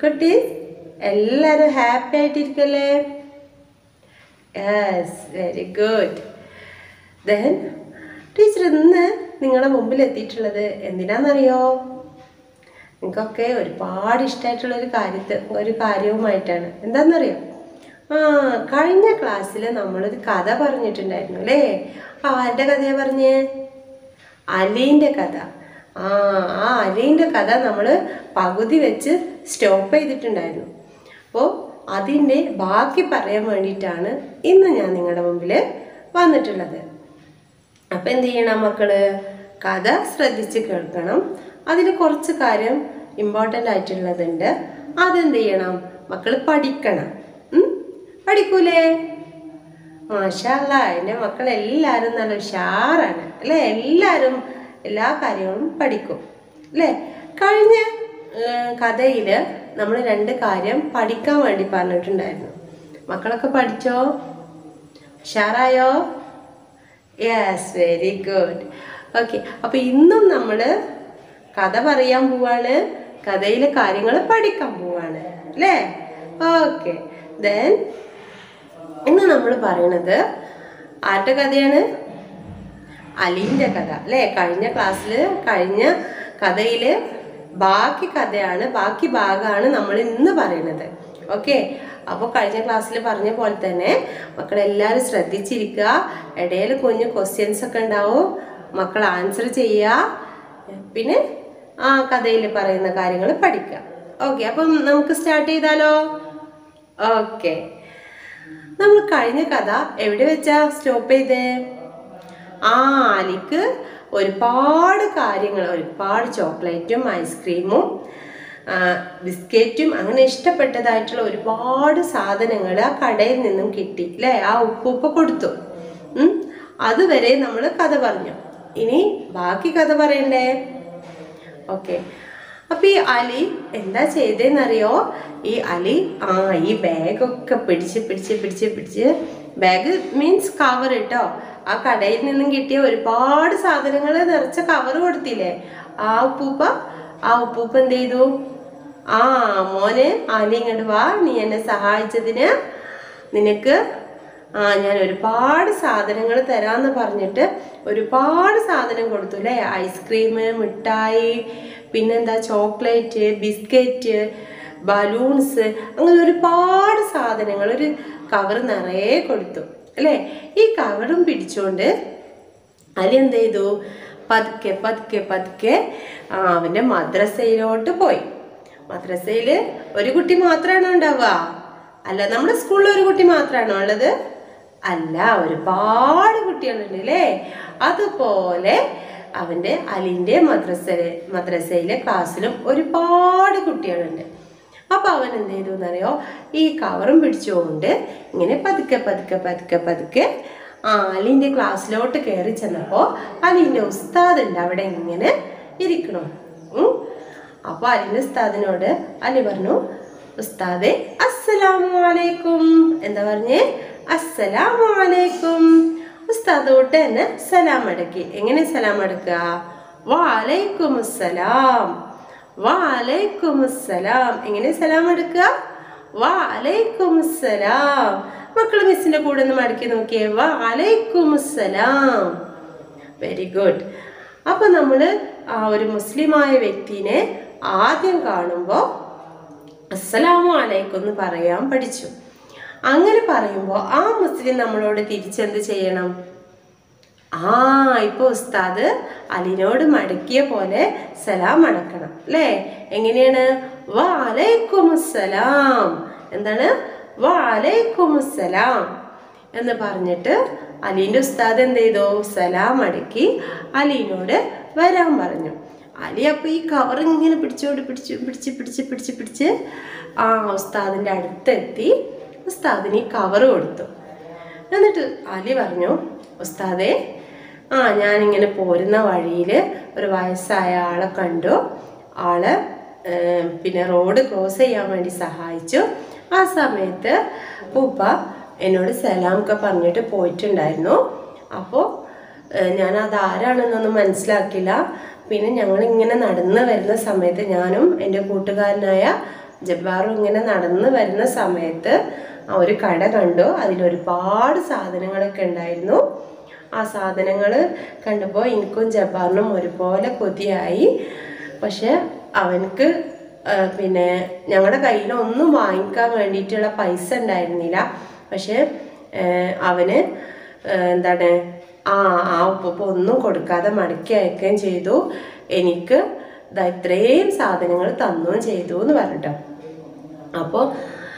കുട്ടീസ് എല്ലാവരും ഹാപ്പി ആയിട്ടിരിക്കല്ലേ yes very good then teacher ഇന്ന് നിങ്ങളുടെ മുമ്പിൽ എത്തിയിട്ടുള്ളത് എന്തിനാണെന്നറിയോ നിങ്ങൾക്കൊക്കെ ഒരുപാട് ഇഷ്ടമായിട്ടുള്ള ഒരു കാര്യത്തെ ഒരു കാര്യവുമായിട്ടാണ് എന്താണെന്നറിയോ ആ കഴിഞ്ഞ ക്ലാസ്സിൽ നമ്മളൊരു കഥ പറഞ്ഞിട്ടുണ്ടായിരുന്നു അല്ലേ ആരുടെ കഥയാണ് പറഞ്ഞേ അലീൻ്റെ കഥ ആ ആ അലീൻ്റെ കഥ നമ്മൾ പകുതി വെച്ച് സ്റ്റോപ്പ് ചെയ്തിട്ടുണ്ടായിരുന്നു അപ്പോൾ അതിൻ്റെ ബാക്കി പറയാൻ വേണ്ടിയിട്ടാണ് ഇന്ന് ഞാൻ നിങ്ങളുടെ മുമ്പിൽ വന്നിട്ടുള്ളത് അപ്പം എന്ത് ചെയ്യണം മക്കള് കഥ ശ്രദ്ധിച്ച് കേൾക്കണം അതിൽ കുറച്ച് കാര്യം ഇമ്പോർട്ടൻ്റ് ആയിട്ടുള്ളതുണ്ട് അതെന്ത് ചെയ്യണം മക്കൾ പഠിക്കണം ഉം? പഠിക്കൂലേ മാഷല്ല എൻ്റെ മക്കൾ എല്ലാവരും നല്ല ഉഷാറാണ് അല്ലേ എല്ലാവരും എല്ലാ കാര്യങ്ങളും പഠിക്കും അല്ലേ കഴിഞ്ഞ കഥയിൽ നമ്മൾ രണ്ട് കാര്യം പഠിക്കാൻ വേണ്ടി പറഞ്ഞിട്ടുണ്ടായിരുന്നു മക്കളൊക്കെ പഠിച്ചോ ഉഷാറായോ യെസ് വെരി ഗുഡ് ഓക്കെ അപ്പോൾ ഇന്നും നമ്മൾ കഥ പറയാൻ പോവാണ് കഥയിലെ കാര്യങ്ങൾ പഠിക്കാൻ പോവാണ് അല്ലേ ഓക്കെ ദെൻ ഇന്ന് നമ്മൾ പറയണത് ആരുടെ കഥയാണ് അലീൻ്റെ കഥ അല്ലേ കഴിഞ്ഞ ക്ലാസ്സിൽ കഴിഞ്ഞ കഥയിൽ ബാക്കി കഥയാണ് ബാക്കി ഭാഗമാണ് നമ്മൾ ഇന്ന് പറയുന്നത് ഓക്കെ അപ്പോൾ കഴിഞ്ഞ ക്ലാസ്സിൽ പറഞ്ഞ പോലെ തന്നെ മക്കളെല്ലാവരും ശ്രദ്ധിച്ചിരിക്കുക ഇടയിൽ കുഞ്ഞു ക്വസ്റ്റ്യൻസ് ഒക്കെ ഉണ്ടാവും മക്കൾ ആൻസർ ചെയ്യുക പിന്നെ ആ കഥയിൽ പറയുന്ന കാര്യങ്ങൾ പഠിക്കുക ഓക്കെ അപ്പം നമുക്ക് സ്റ്റാർട്ട് ചെയ്താലോ ഓക്കെ നമ്മൾ കഴിഞ്ഞ കഥ എവിടെ വെച്ചാ സ്റ്റോപ്പ് ചെയ്തേ ആ അലിക്ക് ഒരുപാട് കാര്യങ്ങൾ ഒരുപാട് ചോക്ലേറ്റും ഐസ്ക്രീമും ആ, ബിസ്ക്കറ്റും അങ്ങനെ ഇഷ്ടപ്പെട്ടതായിട്ടുള്ള ഒരുപാട് സാധനങ്ങൾ ആ കടയിൽ നിന്നും കിട്ടി അല്ലേ ആ ഉപ്പുപ്പ കൊടുത്തു ഉം. അതുവരെ നമ്മൾ കഥ പറഞ്ഞു ഇനി ബാക്കി കഥ പറയണ്ടേ ഓക്കെ അപ്പൊ ഈ അലി എന്താ ചെയ്തേന്നറിയോ ഈ അലി ആ ഈ ബാഗൊക്കെ പിടിച്ച് പിടിച്ച് പിടിച്ച് പിടിച്ച് ബാഗ് മീൻസ് കവർ കേട്ടോ ആ കടയിൽ നിന്നും കിട്ടിയ ഒരുപാട് സാധനങ്ങൾ നിറച്ച കവർ കൊടുത്തില്ലേ ആ ഉപ്പൂപ്പ ആ ഉപ്പൂപ്പ എന്ത് ചെയ്തു ആ മോനെ അലി ഇങ്ങോട്ട് വാ നീ എന്നെ സഹായിച്ചതിന് നിനക്ക് ആ ഞാൻ ഒരുപാട് സാധനങ്ങൾ തരാമെന്ന് പറഞ്ഞിട്ട് ഒരുപാട് സാധനം കൊടുത്തു അല്ലേ ഐസ്ക്രീം മിഠായി പിന്നെന്താ ചോക്ലേറ്റ് ബിസ്ക്കറ്റ് ബലൂൺസ് അങ്ങനെ ഒരുപാട് സാധനങ്ങൾ ഒരു കവർ നിറയെ കൊടുത്തു അല്ലേ ഈ കവറും പിടിച്ചുകൊണ്ട് അലി എന്ത് ചെയ്തു പതുക്കെ പതുക്കെ പതുക്കെ ആ, അവൻ്റെ മദ്രസയിലോട്ട് പോയി മദ്രസയിൽ ഒരു കുട്ടി മാത്രമാണോ ഉണ്ടാവുക അല്ല നമ്മുടെ സ്കൂളിൽ ഒരു കുട്ടി മാത്രമാണോ ഉള്ളത് അല്ല ഒരുപാട് കുട്ടികളുണ്ട് അല്ലേ അതുപോലെ അവൻ്റെ അലിൻ്റെ മദ്രസ മദ്രസയിലെ ക്ലാസ്സിലും ഒരുപാട് കുട്ടികളുണ്ട് അപ്പൊ അവൻ എന്ത് ചെയ്തു എന്നറിയോ ഈ കവറും പിടിച്ചുകൊണ്ട് ഇങ്ങനെ പതുക്കെ പതുക്കെ പതുക്കെ പതുക്കെ ആ അലിന്റെ ക്ലാസ്സിലോട്ട് കയറി ചെന്നപ്പോ അലിന്റെ ഉസ്താദ് ഉണ്ട് അവിടെ ഇങ്ങനെ ഇരിക്കണം ഉം. അപ്പൊ അലിന്റെ ഉസ്താദിനോട് അലി പറഞ്ഞു ഉസ്താദെ അസ്സലാമു അലൈക്കും എന്താ പറഞ്ഞേ അസ്സലാമു അലൈക്കും ഉസ്താദ് തൊട്ട് തന്നെ സലാം അടക്കി എങ്ങനെ സലാം അടക്കുക വാലൈക്കും അസ്സലാം വാലൈക്കും അസ്സലാം എങ്ങനെ സലാം എടുക്കുക വാലൈക്കും അസ്സലാം മക്കൾ മിസ്സിന്റെ കൂടെ ഒന്ന് മടക്കി നോക്കിയേ വാലൈക്കും അസ്സലാം വെരി ഗുഡ് അപ്പൊ നമ്മള് ആ ഒരു മുസ്ലിമായ വ്യക്തിനെ ആദ്യം കാണുമ്പോൾ അസ്സലാമു അലൈക്കും എന്ന് പറയാൻ പഠിച്ചു അങ്ങനെ പറയുമ്പോൾ ആ മുസ്ലിം നമ്മളോട് തിരിച്ചെന്ത് ചെയ്യണം ആ ഇപ്പൊ ഉസ്താദ് അലിനോട് മടക്കിയ പോലെ സലാം മടക്കണം അല്ലേ എങ്ങനെയാണ് വാലൈക്കും സലാം എന്താണ് വാലൈക്കും സലാം എന്ന് പറഞ്ഞിട്ട് അലീൻ്റെ ഉസ്താദ് എന്ത് ചെയ്തു സലാം അടക്കി അലീനോട് വരാൻ പറഞ്ഞു അലി അപ്പൊ ഈ കവർ ഇങ്ങനെ പിടിച്ചോണ്ട് പിടിച്ച് പിടിച്ച് പിടിച്ച് പിടിച്ച് പിടിച്ച് ആ ഉസ്താദിന്റെ അടുത്തെത്തി ഉസ്താദിന് ഈ കവർ കൊടുത്തു എന്നിട്ട് അലി പറഞ്ഞു ഉസ്താദേ ആ ഞാനിങ്ങനെ പോരുന്ന വഴിയിൽ ഒരു വയസ്സായ ആളെ കണ്ടു ആള് ഏം, പിന്നെ റോഡ് ക്രോസ് ചെയ്യാൻ വേണ്ടി സഹായിച്ചു ആ സമയത്ത് പൂപ്പ എന്നോട് സലാം ഒക്കെ പറഞ്ഞിട്ട് പോയിട്ടുണ്ടായിരുന്നു അപ്പോൾ ഞാൻ അത് ആരാണെന്നൊന്നും മനസ്സിലാക്കില്ല പിന്നെ ഞങ്ങൾ ഇങ്ങനെ നടന്ന് വരുന്ന സമയത്ത് ഞാനും എൻ്റെ കൂട്ടുകാരനായ ജബ്ബാറും ഇങ്ങനെ നടന്ന് വരുന്ന സമയത്ത് ആ ഒരു കട കണ്ടു അതിൽ ഒരുപാട് സാധനങ്ങളൊക്കെ ഉണ്ടായിരുന്നു ആ സാധനങ്ങൾ കണ്ടപ്പോൾ എനിക്കും ജബ്ബാറിനും ഒരുപോലെ കൊതിയായി പക്ഷെ അവനക്ക് ആ, പിന്നെ ഞങ്ങളുടെ കയ്യിൽ ഒന്നും വാങ്ങിക്കാൻ വേണ്ടിയിട്ടുള്ള പൈസ ഉണ്ടായിരുന്നില്ല പക്ഷെ ആ, അവന് ആ, എന്താണ് ആ ആ ഉപ്പ ഒന്നും കൊടുക്കാതെ മടക്കി അയക്കുകയും ചെയ്തു എനിക്ക് ദാ ഇത്രയും സാധനങ്ങൾ തന്നുകയും ചെയ്തു എന്ന് പറഞ്ഞിട്ടോ അപ്പോൾ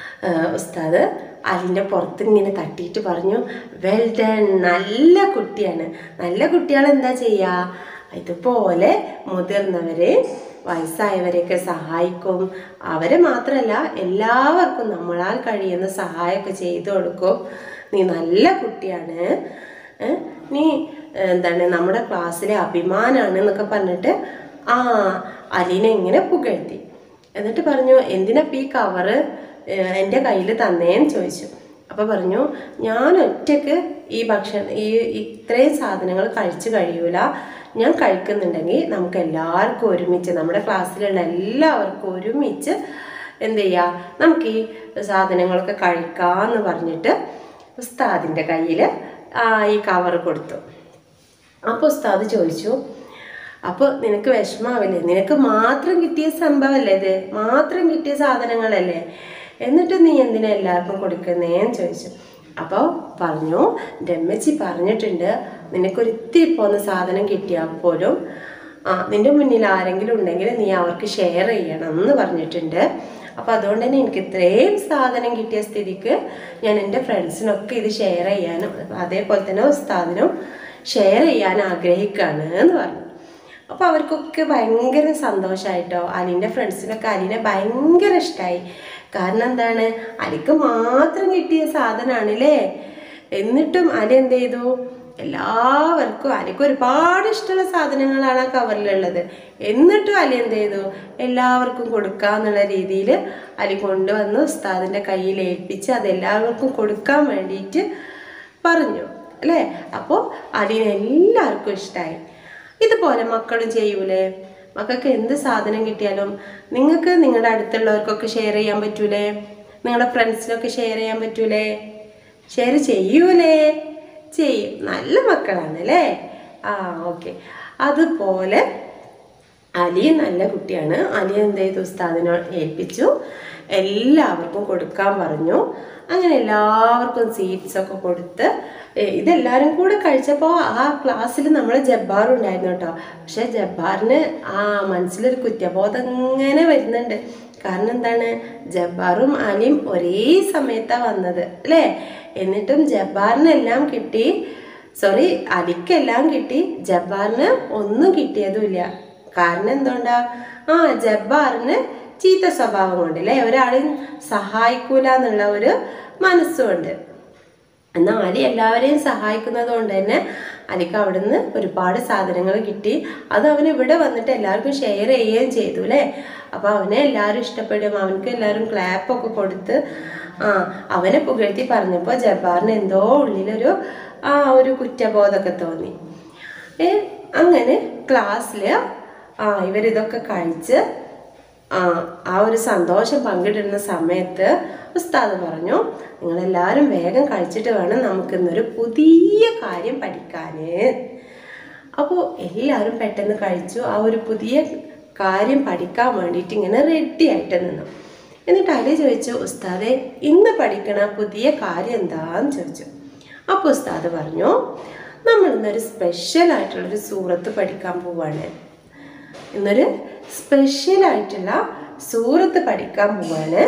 ഉസ്താദ് അതിൻ്റെ പുറത്ത് ഇങ്ങനെ തട്ടിയിട്ട് പറഞ്ഞു വെൽ ഡൺ നല്ല കുട്ടിയാണ് നല്ല കുട്ടികൾ എന്താ ചെയ്യുക ഇതുപോലെ മുതിർന്നവരെ വയസ്സായവരെയൊക്കെ സഹായിക്കും അവരെ മാത്രമല്ല എല്ലാവർക്കും നമ്മളാൽ കഴിയുന്ന സഹായമൊക്കെ ചെയ്തു കൊടുക്കും നീ നല്ല കുട്ടിയാണ് ഏ? നീ ഏ, എന്താണ് നമ്മുടെ ക്ലാസ്സിലെ അഭിമാനാണ് എന്നൊക്കെ പറഞ്ഞിട്ട് ആ അലീനെ ഇങ്ങനെ പുകഴ്ത്തി എന്നിട്ട് പറഞ്ഞു എന്തിനപ്പം ഈ കവറ് എൻ്റെ കയ്യിൽ തന്നേന്ന് ചോദിച്ചു അപ്പോൾ പറഞ്ഞു ഞാൻ ഒറ്റയ്ക്ക് ഈ ഭക്ഷണം ഈ ഇത്രയും സാധനങ്ങൾ കഴിച്ചു കഴിയൂല ഞാൻ കഴിക്കുന്നുണ്ടെങ്കിൽ നമുക്ക് എല്ലാവർക്കും ഒരുമിച്ച് നമ്മുടെ ക്ലാസ്സിലുള്ള എല്ലാവർക്കും ഒരുമിച്ച് എന്ത് ചെയ്യുക നമുക്ക് ഈ സാധനങ്ങളൊക്കെ കഴിക്കാമെന്ന് പറഞ്ഞിട്ട് ഉസ്താദിൻ്റെ കയ്യിൽ ഈ കവർ കൊടുത്തു അപ്പോൾ ഉസ്താദ് ചോദിച്ചു അപ്പോൾ നിനക്ക് വിഷമാവില്ലേ നിനക്ക് മാത്രം കിട്ടിയ സംഭവമല്ലേ ഇത് മാത്രം കിട്ടിയ സാധനങ്ങളല്ലേ എന്നിട്ട് നീ എന്തിനാ എല്ലാവർക്കും കൊടുക്കുന്നേന്ന് ചോദിച്ചു അപ്പോൾ പറഞ്ഞു രമ്മച്ചി പറഞ്ഞിട്ടുണ്ട് നിനക്കൊരു ഇത്തിരി പോകുന്ന സാധനം കിട്ടിയാൽ പോലും ആ നിന്റെ മുന്നിൽ ആരെങ്കിലും ഉണ്ടെങ്കിൽ നീ അവർക്ക് ഷെയർ ചെയ്യണം എന്ന് പറഞ്ഞിട്ടുണ്ട് അപ്പോൾ അതുകൊണ്ട് തന്നെ എനിക്ക് ഇത്രയും സാധനം കിട്ടിയ സ്ഥിതിക്ക് ഞാൻ എൻ്റെ ഫ്രണ്ട്സിനൊക്കെ ഇത് ഷെയർ ചെയ്യാനും അതേപോലെ തന്നെ ഉസ്താദിനും ഷെയർ ചെയ്യാൻ ആഗ്രഹിക്കുകയാണ് എന്ന് പറഞ്ഞു അപ്പോൾ അവർക്കൊക്കെ ഭയങ്കര സന്തോഷമായിട്ടോ അലിൻ്റെ ഫ്രണ്ട്സിനൊക്കെ അലിനെ ഭയങ്കര ഇഷ്ടമായി കാരണം എന്താണ് അലിക്ക് മാത്രം കിട്ടിയ സാധനമാണല്ലേ എന്നിട്ടും അലി എന്ത് ചെയ്തു എല്ലാവർക്കും അലിക്ക് ഒരുപാട് ഇഷ്ടമുള്ള സാധനങ്ങളാണ് ആ കവറിലുള്ളത് എന്നിട്ടും അലി എന്ത് ചെയ്തു എല്ലാവർക്കും കൊടുക്കാന്നുള്ള രീതിയിൽ അലി കൊണ്ടുവന്ന് ഉസ്താദിൻ്റെ കയ്യിൽ ഏൽപ്പിച്ച് അത് എല്ലാവർക്കും കൊടുക്കാൻ വേണ്ടിയിട്ട് പറഞ്ഞു അല്ലേ അപ്പോൾ അലിന് എല്ലാവർക്കും ഇഷ്ടമായി ഇതുപോലെ മക്കളും ചെയ്യൂലേ മക്കൾക്ക് എന്ത് സാധനം കിട്ടിയാലും നിങ്ങൾക്ക് നിങ്ങളുടെ അടുത്തുള്ളവർക്കൊക്കെ ഷെയർ ചെയ്യാൻ പറ്റൂലേ നിങ്ങളുടെ ഫ്രണ്ട്സിനൊക്കെ ഷെയർ ചെയ്യാൻ പറ്റൂലേ ഷെയർ ചെയ്യൂലേ ചെയ്യും നല്ല മക്കളാണ് അല്ലേ ആ ഓക്കെ അതുപോലെ അലി നല്ല കുട്ടിയാണ് അലി എന്ത് ചെയ്തു ഉസ്താദിനെ ഏൽപ്പിച്ചു എല്ലാവർക്കും കൊടുക്കാൻ പറഞ്ഞു അങ്ങനെ എല്ലാവർക്കും സീറ്റ്സ് ഒക്കെ കൊടുത്ത് ഏ, ഇതെല്ലാവരും കൂടെ കഴിച്ചപ്പോൾ ആ ക്ലാസ്സിൽ നമ്മൾ ജബ്ബാർ ഉണ്ടായിരുന്നു കേട്ടോ പക്ഷെ ജബ്ബാറിന് ആ മനസ്സിലൊരു കുറ്റബോധം ഇങ്ങനെ വരുന്നുണ്ട് കാരണം എന്താണ് ജബ്ബാറും അലിയും ഒരേ സമയത്താണ് വന്നത് അല്ലേ എന്നിട്ടും ജബ്ബാറിനെല്ലാം കിട്ടി സോറി അലിക്കെല്ലാം കിട്ടി ജബ്ബാറിന് ഒന്നും കിട്ടിയതുമില്ല കാരണം എന്തുകൊണ്ടാ ആ ജബ്ബാറിന് ചീത്ത സ്വഭാവം കൊണ്ട് അല്ലേ ഒരാളെയും സഹായിക്കൂല എന്നുള്ള ഒരു മനസ്സുമുണ്ട് എന്നാൽ അലി എല്ലാവരെയും സഹായിക്കുന്നത് കൊണ്ട് തന്നെ അലിക്ക് അവിടുന്ന് ഒരുപാട് സാധനങ്ങൾ കിട്ടി അത് അവൻ ഇവിടെ വന്നിട്ട് എല്ലാവർക്കും ഷെയർ ചെയ്യുകയും ചെയ്തു അല്ലേ അപ്പോൾ അവനെ എല്ലാവരും ഇഷ്ടപ്പെടും അവനക്ക് എല്ലാവരും ക്ലാപ്പൊക്കെ കൊടുത്ത് ആ അവനെ പുകഴ്ത്തി പറഞ്ഞപ്പോൾ ജബ്ബാറിന് എന്തോ ഉള്ളിലൊരു ആ ഒരു കുറ്റബോധമൊക്കെ തോന്നി ഏ അങ്ങനെ ക്ലാസ്സിൽ ആ ഇവരിതൊക്കെ കഴിച്ച് ആ ആ ഒരു സന്തോഷം പങ്കിടുന്ന സമയത്ത് ഉസ്താദ് പറഞ്ഞു നിങ്ങളെല്ലാവരും വേഗം കഴിച്ചിട്ട് വേണം നമുക്കിന്നൊരു പുതിയ കാര്യം പഠിക്കാന് അപ്പോൾ എല്ലാവരും പെട്ടെന്ന് കഴിച്ചു ആ ഒരു പുതിയ കാര്യം പഠിക്കാൻ വേണ്ടിയിട്ട് ഇങ്ങനെ റെഡി ആയിട്ട് നിന്നു എന്നിട്ട് അലി ചോദിച്ചു ഉസ്താദെ ഇന്ന് പഠിക്കണ പുതിയ കാര്യം എന്താന്ന് ചോദിച്ചു അപ്പോൾ ഉസ്താദ് പറഞ്ഞു നമ്മൾ ഇന്നൊരു സ്പെഷ്യൽ ആയിട്ടുള്ളൊരു സൂറത്ത് പഠിക്കാൻ പോവാണ് ഇന്നൊരു സ്പെഷ്യൽ ആയിട്ടുള്ള സൂറത്ത് പഠിക്കാൻ പോവാണ്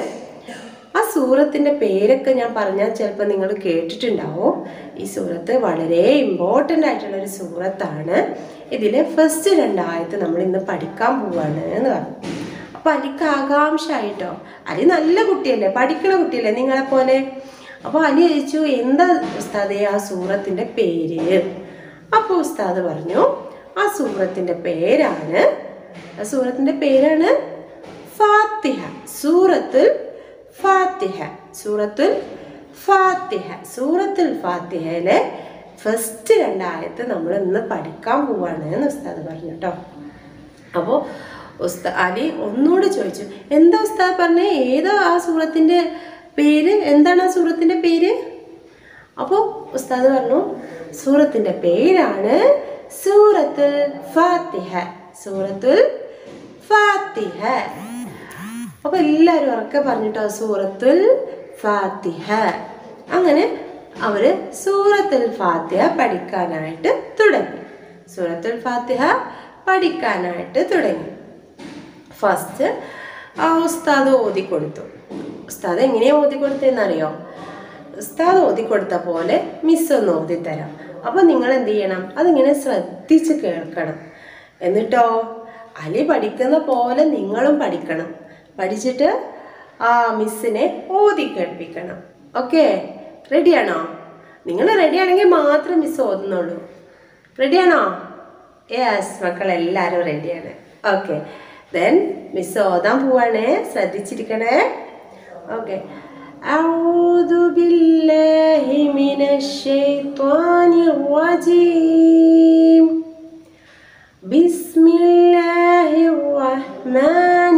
ആ സൂറത്തിൻ്റെ പേരൊക്കെ ഞാൻ പറഞ്ഞാൽ ചിലപ്പോൾ നിങ്ങൾ കേട്ടിട്ടുണ്ടാവും ഈ സൂറത്ത് വളരെ ഇമ്പോർട്ടൻ്റ് ആയിട്ടുള്ള ഒരു സൂറത്താണ് ഇതിലെ ഫസ്റ്റ് രണ്ടായത്ത് നമ്മൾ ഇന്ന് പഠിക്കാൻ പോവാണ് എന്ന് പറഞ്ഞു അപ്പോൾ അലിക്ക് ആകാംക്ഷയായിട്ടോ അലി നല്ല കുട്ടിയല്ലേ പഠിക്കണ കുട്ടിയല്ലേ നിങ്ങളെപ്പോലെ അപ്പോൾ അലി ചോദിച്ചു എന്താ ഉസ്താദേ ആ സൂറത്തിൻ്റെ പേര് അപ്പോൾ ഉസ്താദ് പറഞ്ഞു ആ സൂറത്തിൻ്റെ പേരാണ് ആ സൂറത്തിൻ്റെ പേരാണ് ഫാത്തിഹ സൂറത്തുൽ ഫാത്തിഹ സൂറത്തുൽ ഫാത്തിഹ സൂറത്തുൽ ഫാത്തിഹയിലെ ഫസ്റ്റ് രണ്ടായത്ത് നമ്മൾ ഇന്ന് പഠിക്കാൻ പോവാണ് എന്ന് ഉസ്താദ് പറഞ്ഞു കേട്ടോ അപ്പോൾ ഉസ്താ അലി ഒന്നുകൂടെ ചോദിച്ചു എന്താ ഉസ്താദ് പറഞ്ഞേ ഏതാ ആ സൂറത്തിൻ്റെ പേര് എന്താണ് ആ സൂറത്തിൻ്റെ പേര് അപ്പോൾ ഉസ്താദ് പറഞ്ഞു സൂറത്തിൻ്റെ പേരാണ് സൂറത്തുൽ ഫാത്തിഹ സൂറത്തുൽ ഫാത്തിഹ അപ്പൊ എല്ലാവരും ഉറക്കെ പറഞ്ഞിട്ടോ സൂറത്തുൽ ഫാത്തിഹ അങ്ങനെ അവര് സൂറത്തുൽ ഫാത്തിഹ പഠിക്കാനായിട്ട് തുടങ്ങി സൂറത്തുൽ ഫാത്തിഹ പഠിക്കാനായിട്ട് തുടങ്ങി ഫസ്റ്റ് ആ ഉസ്താദ് ഓതി കൊടുത്തു ഉസ്താദ് എങ്ങനെയാ ഓതി കൊടുത്തതെന്നറിയോ ഉസ്താദ് ഓതി കൊടുത്ത പോലെ മിസ് ഒന്ന് ഓതി തരാം അപ്പൊ നിങ്ങൾ എന്ത് ചെയ്യണം അതിങ്ങനെ ശ്രദ്ധിച്ച് കേൾക്കണം എന്നിട്ടോ അലി പഠിക്കുന്ന പോലെ നിങ്ങളും പഠിക്കണം പഠിച്ചിട്ട് ആ മിസ്സിനെ ഓതി കേൾപ്പിക്കണം ഓക്കെ റെഡിയാണോ നിങ്ങൾ റെഡിയാണെങ്കിൽ മാത്രം മിസ് ഓതുന്നുള്ളൂ റെഡിയാണോ യെസ് മക്കളെല്ലാവരും റെഡിയാണ് ഓക്കെ ദെൻ മിസ് ഓതാൻ പോവാണേ ശ്രദ്ധിച്ചിരിക്കണേ ഓക്കെ أعوذ بالله من الشيطان الرجيم بسم الله الرحمن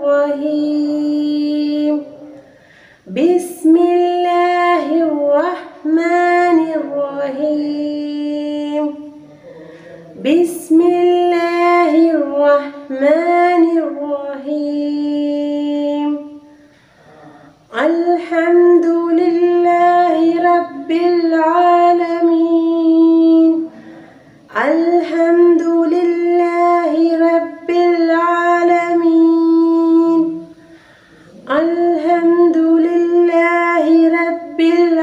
الرحيم بسم الله الرحمن الرحيم بسم الله الرحمن الرحيم الحمد لله رب العالمين الحمد لله رب العالمين الحمد لله رب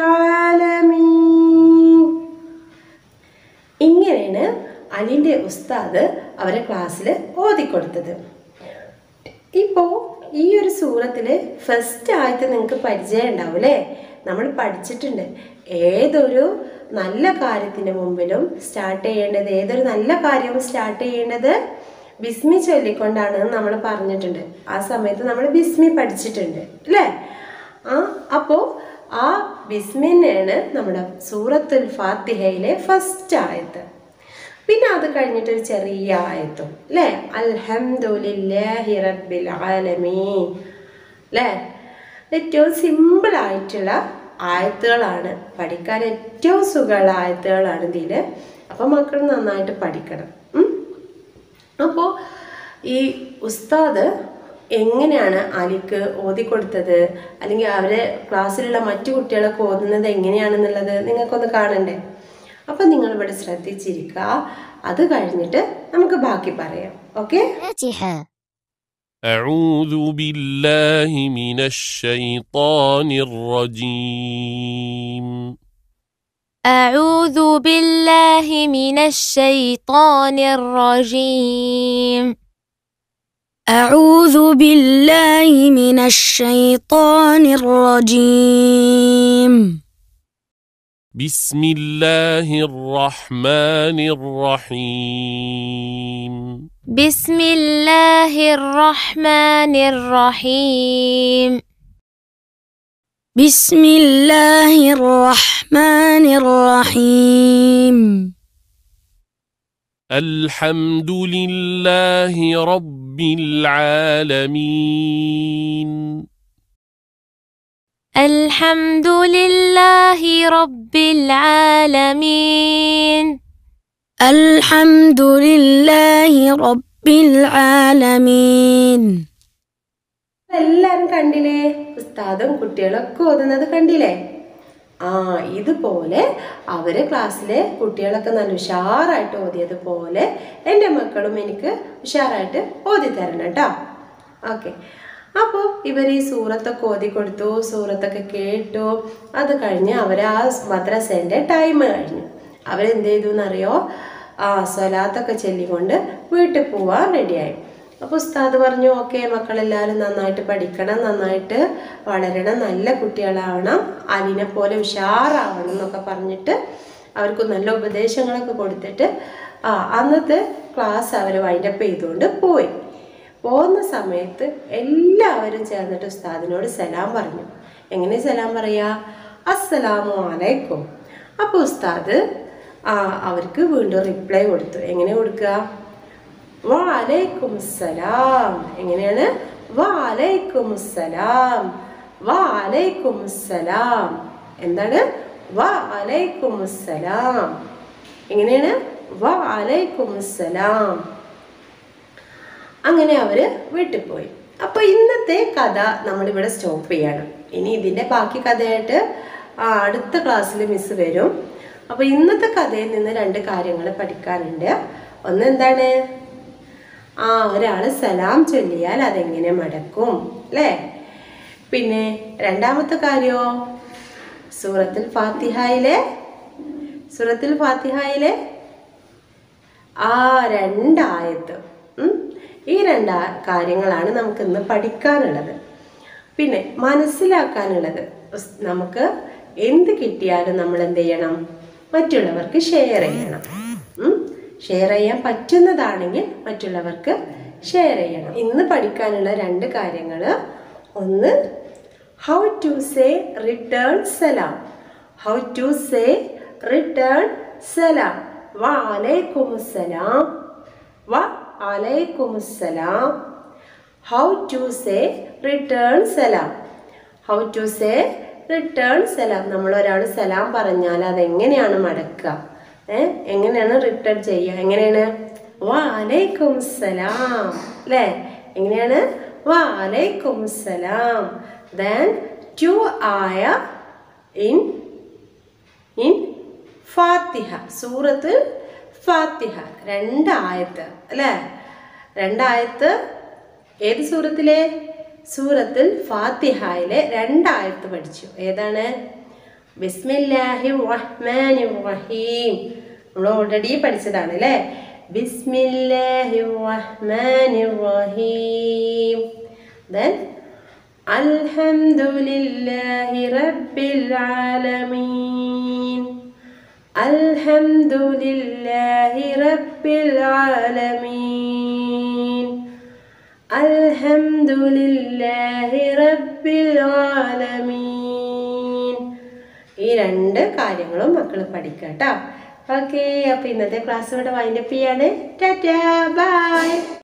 العالمين ഇങ്ങനെയാണ് അലിൻ്റെ ഉസ്താദ് അവരെ ക്ലാസ്സിൽ ഓതിക്കൊടുത്തത് ഇപ്പോൾ ഈ ഒരു സൂറത്തിൽ ഫസ്റ്റ് ആയിട്ട് നിങ്ങൾക്ക് പരിചയം ഉണ്ടാവും അല്ലേ നമ്മൾ പഠിച്ചിട്ടുണ്ട് ഏതൊരു നല്ല കാര്യത്തിന് മുമ്പിലും സ്റ്റാർട്ട് ചെയ്യേണ്ടത് ഏതൊരു നല്ല കാര്യവും സ്റ്റാർട്ട് ചെയ്യേണ്ടത് ബിസ്മി ചൊല്ലിക്കൊണ്ടാണ് നമ്മൾ പറഞ്ഞിട്ടുണ്ട് ആ സമയത്ത് നമ്മൾ ബിസ്മി പഠിച്ചിട്ടുണ്ട് അല്ലേ ആ അപ്പോൾ ആ ബിസ്മിനെയാണ് നമ്മുടെ സൂറത്തുൽ ഫാത്തിഹയിലെ ഫസ്റ്റ് ആയത്ത് പിന്നെ അത് കഴിഞ്ഞിട്ട് ഒരു ചെറിയ ആയത്തും അല്ലേ അൽഹംദുലില്ലാഹി റബ്ബിൽ ആലമീൻ അല്ലേ ഏറ്റവും സിമ്പിൾ ആയിട്ടുള്ള ആയത്തുകളാണ് പഠിക്കാൻ ഏറ്റവും സുഖമുള്ള ആയത്തുകളാണ് ഇതിൽ അപ്പോൾ മക്കൾ നന്നായിട്ട് പഠിക്കണം ഉം. അപ്പോൾ ഈ ഉസ്താദ് എങ്ങനെയാണ് അലിക്ക് ഓതിക്കൊടുത്തത് അല്ലെങ്കിൽ അവരെ ക്ലാസ്സിലുള്ള മറ്റു കുട്ടികളൊക്കെ ഓതുന്നത് എങ്ങനെയാണെന്നുള്ളത് നിങ്ങൾക്കൊന്ന് കാണണ്ടേ അപ്പം നിങ്ങളിവിടെ ശ്രദ്ധിച്ചിരിക്കുക അത് കഴിഞ്ഞിട്ട് നമുക്ക് ബാക്കി പറയാം ഓക്കെ فاتحة أعوذ بالله من الشيطان الرجيم أعوذ بالله من الشيطان الرجيم أعوذ بالله من الشيطان الرجيم بسم الله الرحمن الرحيم بسم الله الرحمن الرحيم بسم الله الرحمن الرحيم الحمد لله رب العالمين الحمد لله رب العالمين الحمد لله رب العالمين എല്ലാരും കണ്ടില്ലേ ഉസ്താദും കുട്ടികളൊക്കെ ഓതുന്നത് കണ്ടില്ലേ ആ ഇതുപോലെ അവരെ ക്ലാസ്സിലെ കുട്ടികളൊക്കെ നല്ല ഉഷാറായിട്ട് ഓതിയതുപോലെ എൻ്റെ മക്കളും എനിക്ക് ഉഷാറായിട്ട് ഓതി തരണം കേട്ടോ ഓക്കെ അപ്പോൾ ഇവർ ഈ സൂറത്തൊക്കെ ഓതി കൊടുത്തു സൂറത്തൊക്കെ കേട്ടു അത് കഴിഞ്ഞ് അവർ ആ മദ്രസേൻ്റെ ടൈം കഴിഞ്ഞു അവരെന്ത് ചെയ്തു എന്നറിയോ ആ സ്വലാത്തൊക്കെ ചൊല്ലിക്കൊണ്ട് വീട്ടിൽ പോവാൻ റെഡിയായി അപ്പോൾ ഉസ്താദ് പറഞ്ഞു ഓക്കെ മക്കളെല്ലാവരും നന്നായിട്ട് പഠിക്കണം നന്നായിട്ട് വളരണം നല്ല കുട്ടികളാവണം അലിനെ പോലെ ഉഷാറാവണം എന്നൊക്കെ പറഞ്ഞിട്ട് അവർക്ക് നല്ല ഉപദേശങ്ങളൊക്കെ കൊടുത്തിട്ട് ആ അന്നത്തെ ക്ലാസ് അവർ വൈൻഡപ്പ് ചെയ്തുകൊണ്ട് പോയി പോകുന്ന സമയത്ത് എല്ലാവരും ചേർന്നിട്ട് ഉസ്താദിനോട് സലാം പറഞ്ഞു എങ്ങനെ സലാം പറയാ അസ്സലാമു അലൈക്കും അപ്പോൾ ഉസ്താദ് ആ അവർക്ക് വീണ്ടും റിപ്ലൈ കൊടുത്തു എങ്ങനെ കൊടുക്കുക വാലൈക്കുമുസ്സലാം എങ്ങനെയാണ് വാലൈക്കുമുസ്സലാം വാലൈക്കുമുസ്സലാം എന്താണ് വാലൈക്കുമുസ്സലാം എങ്ങനെയാണ് വാലൈക്കുമുസ്സലാം അങ്ങനെ അവര് വീട്ടിൽ പോയി അപ്പൊ ഇന്നത്തെ കഥ നമ്മളിവിടെ സ്റ്റോപ്പ് ചെയ്യണം ഇനി ഇതിന്റെ ബാക്കി കഥയായിട്ട് ആ അടുത്ത ക്ലാസ്സിൽ മിസ് വരും അപ്പൊ ഇന്നത്തെ കഥയിൽ നിന്ന് രണ്ട് കാര്യങ്ങൾ പഠിക്കാനുണ്ട് ഒന്ന് എന്താണ് ആ ഒരാൾ സലാം ചൊല്ലിയാൽ അതെങ്ങനെ മടക്കും അല്ലേ പിന്നെ രണ്ടാമത്തെ കാര്യമോ സൂറത്തുൽ ഫാത്തിഹയിലെ സൂറത്തുൽ ഫാത്തിഹയിലെ ആ രണ്ടായത്ത് ഉം. ഈ രണ്ട് കാര്യങ്ങളാണ് നമുക്ക് ഇന്ന് പഠിക്കാനുള്ളത് പിന്നെ മനസ്സിലാക്കാനുള്ളത് ഉസ്- നമുക്ക് എന്ത് കിട്ടിയാലും നമ്മൾ എന്ത് ചെയ്യണം മറ്റുള്ളവർക്ക് ഷെയർ ചെയ്യണം ഷെയർ ചെയ്യാൻ പറ്റുന്നതാണെങ്കിൽ മറ്റുള്ളവർക്ക് ഷെയർ ചെയ്യണം ഇന്ന് പഠിക്കാനുള്ള രണ്ട് കാര്യങ്ങൾ ഒന്ന് ഹൗ ടു സേ റിട്ടേൺ സലാം ഹൗ ടു സേ റിട്ടേൺ സലാം വലൈക്കുമുസ്സലാം വലൈക്കുമുസ്സലാം ഹൗ ടു സേ റിട്ടേൺ സലാം ഹൗ ടു സേ റിട്ടേൺ സലാം നമ്മൾ ഒരാൾ സലാം പറഞ്ഞാൽ അതെങ്ങനെയാണ് മടക്കുക ഏ എങ്ങനെയാണ് റിട്ടേൺ ചെയ്യുക എങ്ങനെയാണ് വാലൈക്കും സലാം അല്ലേ എങ്ങനെയാണ് വാലൈക്കും സലാം ദെൻ ടു ആയ ഇൻ ഇൻ ഫാത്തിഹ സൂറത്ത് ഫാത്തിഹ രണ്ടായത്ത് അല്ലേ രണ്ടായത്ത് ഏത് സൂറത്തിലെ സൂറത്തിൽ ഫാത്തിഹയിലെ രണ്ടായത്ത് പഠിച്ചു ഏതാണ് ബിസ്മില്ലാഹി റഹ്മാനി റഹീം നമ്മൾ ഓൾറെഡി പഠിച്ചതാണ് അല്ലേ ബിസ്മില്ലാഹി റഹ്മാനി റഹീം ദെൻ അൽഹംദുലില്ലാഹി റബ്ബിൽ ആലമീൻ الحمد لله رب العالمين الحمد لله رب العالمين ഈ രണ്ട് കാര്യങ്ങളും മക്കൾ പഠിക്കുക കേട്ടോ ഓക്കെ അപ്പോൾ ഇന്നത്തെ ക്ലാസ് ഇവിടെ വൈൻഡപ്പ് ചെയ്യാണ് ടാറ്റാ ബൈ